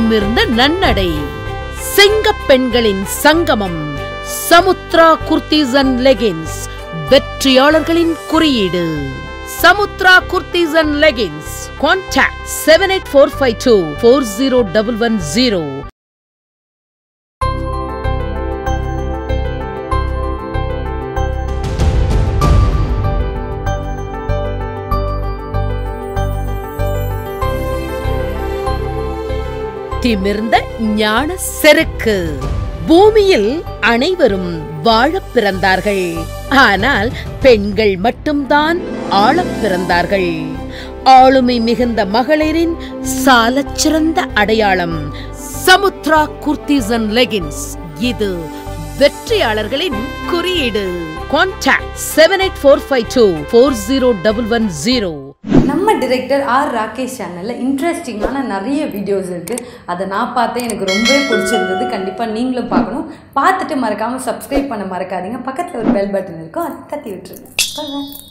நிமிர்ந்த நன்னடை சிங்கப் பெண்களின் சங்கமம் சமுத்ரா குர்த்திஸ் அண்ட் லெகின்ஸ் வெற்றியாளர்களின் குறியீடு Samudra kurtis and leggings contact seven eight four five two four zero double one zero திமிர்ந்த ஞான செருக்கு பூமியில் அனைவரும் வாழப் பிறந்தார்கள் ஆனால் பெண்கள் மட்டும்தான் ஆளப் பிறந்தார்கள் ஆளுமை மிகுந்த மகளிரின் சாலச் சிறந்த அடையாளம் சமுத்ரா குர்த்திஸ் அண்ட் லெகின்ஸ் இது வெற்றியாளர்களின் குறியீடு contact seven eight four five two four zero double one zero நம்ம டிரெக்டர் ஆர் ராகேஷ் சேனலில் இன்ட்ரெஸ்டிங்கான நிறைய வீடியோஸ் இருக்குது அதை நான் பார்த்தேன் எனக்கு ரொம்பவே பிடிச்சிருந்தது கண்டிப்பாக நீங்களும் பார்க்கணும் பார்த்துட்டு மறக்காமல் சப்ஸ்கிரைப் பண்ண மறக்காதீங்க பக்கத்தில் ஒரு பெல் பட்டன் இருக்கும் அதை தட்டி விட்டுருங்க Bye bye.